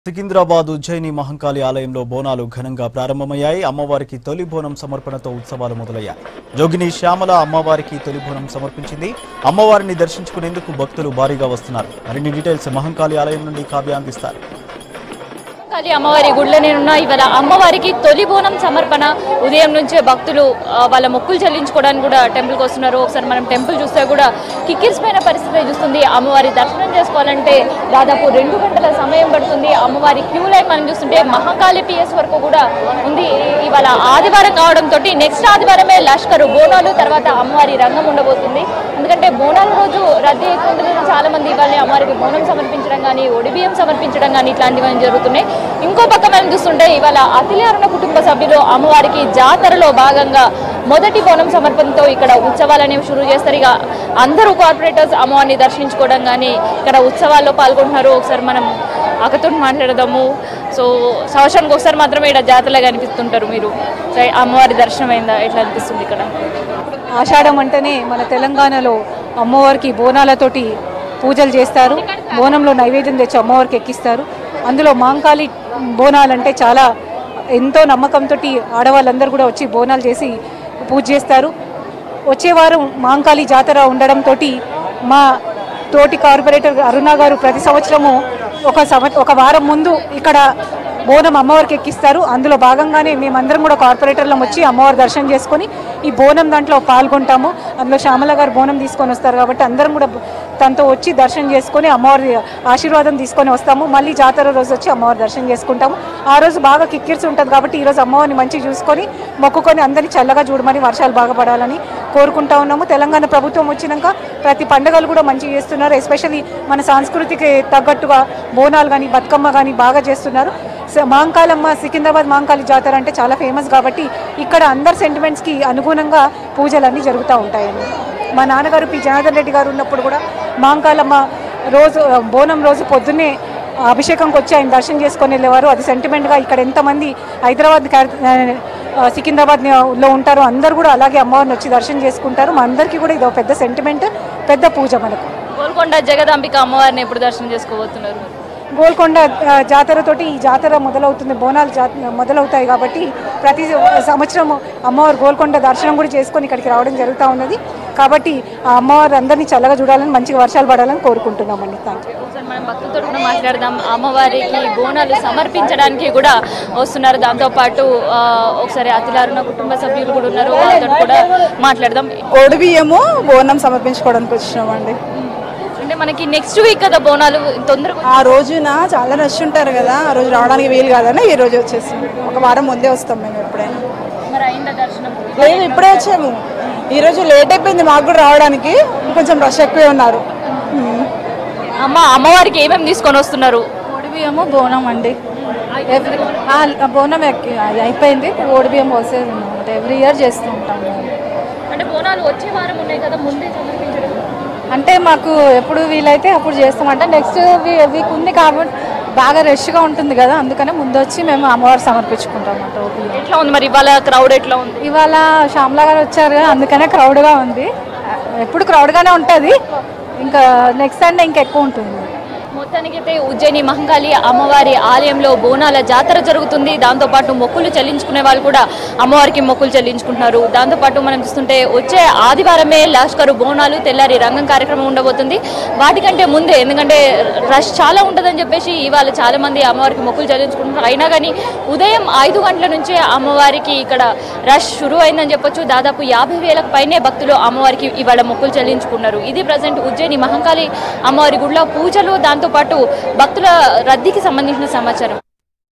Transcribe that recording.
సికింద్రాబాద్ ఉజ్జయిని మహంకాళి ఆలయంలో బోనాలు ఘనంగా ప్రారంభమయ్యాయి అమ్మవారికి తొలి బోనం సమర్పణతో ఉత్సవాలు మొదలయ్యాయి జోగిని శ్యామల అమ్మవారికి తొలి బోనం సమర్పించింది అమ్మవారిని దర్శించుకునేందుకు భక్తులు భారీగా వస్తున్నారు మరిన్ని డీటెయిల్స్ మహంకాళి ఆలయం నుండి కావ్య అందిస్తారు కాళీ అమ్మవారి గుడిలోనే ఉన్న ఇవాళ అమ్మవారికి తొలి బోనం సమర్పణ ఉదయం నుంచే భక్తులు ఆ, వాళ్ళ మొక్కులు చెల్లించుకోవడానికి కూడా టెంపుల్కి వస్తున్నారు ఒకసారి మనం టెంపుల్ చూస్తే కూడా కిక్కిరిసిపోయిన పరిస్థితి చూస్తుంది అమ్మవారి దర్శనం చేసుకోవాలంటే దాదాపు రెండు గంటల సమయం పడుతుంది అమ్మవారి క్యూ లైన్ మనం చూస్తుంటే మహాకాళి పిఎస్ వరకు కూడా ఉంది ఇవాళ ఆదివారం కావడంతో నెక్స్ట్ ఆదివారమే లష్కరు బోనాలు తర్వాత అమ్మవారి రంగం ఉండబోతుంది ఎందుకంటే బోనాల రోజు రద్దీ ఎక్కువ ఉంటుంది చాలా మంది ఇవాళ అమ్మవారికి బోనం సమర్పించడం కానీ ఒడిబియ్యం సమర్పించడం కానీ ఇట్లాంటివన్నీ జరుగుతున్నాయి ఇంకో పక్క మనం చూస్తుంటే ఇవాళ అతిలారుణ కుటుంబ సభ్యులు అమ్మవారికి జాతరలో భాగంగా మొదటి బోనం సమర్పణతో ఇక్కడ ఉత్సవాలు అనేవి షురూ చేస్తారు ఇక అందరూ కార్పొరేటర్స్ అమ్మవారిని దర్శించుకోవడం కానీ ఇక్కడ ఉత్సవాల్లో పాల్గొంటున్నారు ఒకసారి మనం అక్కతో మాట్లాడదాము సో సంవత్సరానికి ఒకసారి మాత్రమే ఇక్కడ జాతరలో కనిపిస్తుంటారు మీరు సో అమ్మవారి దర్శనం అయిందా ఎట్లా అనిపిస్తుంది ఇక్కడ ఆషాఢం అంటేనే మన తెలంగాణలో అమ్మవారికి బోనాలతోటి పూజలు చేస్తారు బోనంలో నైవేద్యం తెచ్చి అమ్మవారికి ఎక్కిస్తారు అందులో మాంకాళి బోనాలంటే చాలా ఎంతో నమ్మకంతో ఆడవాళ్ళందరూ కూడా వచ్చి బోనాలు చేసి పూజ చేస్తారు వచ్చే వారం మాంకాళి జాతర ఉండడంతో మా తోటి కార్పొరేటర్ అరుణ గారు ప్రతి సంవత్సరము ఒక సంవ ఒక వారం ముందు ఇక్కడ బోనం అమ్మవారికి ఎక్కిస్తారు అందులో భాగంగానే మేమందరం కూడా కార్పొరేటర్లం వచ్చి అమ్మవారి దర్శనం చేసుకొని ఈ బోనం దాంట్లో పాల్గొంటాము అందులో శ్యామల గారు బోనం తీసుకొని వస్తారు కాబట్టి అందరం కూడా తనతో వచ్చి దర్శనం చేసుకొని అమ్మవారి ఆశీర్వాదం తీసుకొని వస్తాము మళ్ళీ జాతర రోజు వచ్చి అమ్మవారి దర్శనం చేసుకుంటాము ఆ రోజు బాగా కిక్కిరిసి ఉంటుంది కాబట్టి ఈ రోజు అమ్మవారిని మంచిగా చూసుకొని మొక్కుకొని అందరినీ చల్లగా చూడమని వర్షాలు బాగా పడాలని కోరుకుంటా ఉన్నాము తెలంగాణ ప్రభుత్వం వచ్చినాక ప్రతి పండుగలు కూడా మంచిగా చేస్తున్నారు ఎస్పెషల్లీ మన సంస్కృతికి తగ్గట్టుగా బోనాలు కానీ బతుకమ్మ కానీ బాగా చేస్తున్నారు స- మాంకాలమ్మ సికింద్రాబాద్ మాంకాళి జాతర అంటే చాలా ఫేమస్ కాబట్టి ఇక్కడ అందరి సెంటిమెంట్స్కి అనుగుణంగా పూజలన్నీ జరుగుతూ ఉంటాయండి మా నాన్నగారు పి జనార్దన్ రెడ్డి గారు ఉన్నప్పుడు కూడా మాంకాలమ్మ రోజు బోనం రోజు పొద్దున్నే అభిషేకంకి వచ్చి ఆయన దర్శనం చేసుకొని వెళ్ళేవారు అది సెంటిమెంట్గా ఇక్కడ ఎంతమంది హైదరాబాద్ క్యార్- ఆ, సికింద్రాబాద్ లో ఉంటారో అందరూ కూడా అలాగే అమ్మవారిని వచ్చి దర్శనం చేసుకుంటారు మా అందరికీ కూడా ఇది ఒక పెద్ద సెంటిమెంట్ పెద్ద పూజ మనకు గోల్కొండ జగదాంబిక అమ్మవారిని ఎప్పుడు దర్శనం చేసుకోబోతున్నారు గోల్కొండ ఆ, జాతరతోటి ఈ జాతర మొదలవుతుంది బోనాలు జా మొదలవుతాయి కాబట్టి ప్రతి సంవత్సరం అమ్మవారు గోల్కొండ దర్శనం కూడా చేసుకొని ఇక్కడికి రావడం జరుగుతూ ఉన్నది కాబట్టి ఆ అమ్మవారు అందరినీ చల్లగా చూడాలని మంచిగా వర్షాలు పడాలని కోరుకుంటున్నామండి థ్యాంక్ యూ ఒకసారి మనం భక్తులతో కూడా మాట్లాడదాం అమ్మవారికి బోనాలు సమర్పించడానికి కూడా వస్తున్నారు దాంతోపాటు ఆ, ఒకసారి అతిలారున్న కుటుంబ సభ్యులు కూడా ఉన్నారు వాళ్ళతో కూడా మాట్లాడదాం ఒడిబియ్యము బోనం సమర్పించుకోవడానికి వచ్చినామండి అంటే మనకి నెక్స్ట్ వీక్ కదా బోనాలు తొందరగా ఆ రోజున చాలా రష్ ఉంటారు కదా ఆ రోజు రావడానికి వీలు కాదని ఈ రోజు వచ్చేసాం ఒక వారం ముందే వస్తాం మేము ఎప్పుడైనా మరి అయిందా దర్శనం లేదు ఇప్పుడే వచ్చాము ఈ రోజు లేట్ అయిపోయింది మాకు కూడా రావడానికి కొంచెం రష్ ఎక్కువే ఉన్నారు ఉమ్. అమ్మ అమ్మవారికి ఏమేమి తీసుకొని వస్తున్నారు ఓడిబియ్యము బోనం అండి ఎవ్రీ బోనం ఎక్కి- అయిపోయింది ఓడిబియ్యం పోసేది అనమాట ఎవ్రీ ఇయర్ చేస్తూ ఉంటాము అంటే బోనాలు వచ్చే వారం ఉన్నాయి కదా ముందే సమర్పించడం అంటే మాకు ఎప్పుడు వీలైతే అప్పుడు చేస్తామంటే నెక్స్ట్ వీక్ ఉంది కాబట్టి బాగా రష్గా ఉంటుంది కదా అందుకనే ముందు వచ్చి మేము అమ్మవారు సమర్పించుకుంటాం అన్నమాట ఓపిక ఎట్లా ఉంది మరి ఇవాళ క్రౌడ్ ఎట్లా ఉంది ఇవాళ శ్యామలా గారు వచ్చారు కదా అందుకనే క్రౌడ్గా ఉంది ఎప్పుడు క్రౌడ్గానే ఉంటుంది ఇంకా నెక్స్ట్ సండే ఇంకా ఎక్కువ ఉంటుంది మొత్తానికైతే ఉజ్జయిని మహంకాళి అమ్మవారి ఆలయంలో బోనాల జాతర జరుగుతుంది దాంతోపాటు మొక్కులు చెల్లించుకునే వాళ్ళు కూడా అమ్మవారికి మొక్కులు చెల్లించుకుంటున్నారు దాంతోపాటు మనం చూస్తుంటే వచ్చే ఆదివారమే లాస్కరు బోనాలు తెల్లారి రంగం కార్యక్రమం ఉండబోతుంది వాటికంటే ముందే ఎందుకంటే రష్ చాలా ఉంటుందని చెప్పేసి ఇవాళ చాలా మంది అమ్మవారికి మొక్కులు చెల్లించుకుంటున్నారు అయినా కానీ ఉదయం ఐదు గంటల నుంచే అమ్మవారికి ఇక్కడ రష్ షురు అయిందని చెప్పొచ్చు దాదాపు యాభై వేలకు పైనే భక్తులు అమ్మవారికి ఇవాళ మొక్కులు చెల్లించుకున్నారు ఇది ప్రజెంట్ ఉజ్జయిని మహంకాళి అమ్మవారి గుడిలో పూజలు దాంతోపాటు భక్తుల రద్దీకి సంబంధించిన సమాచారం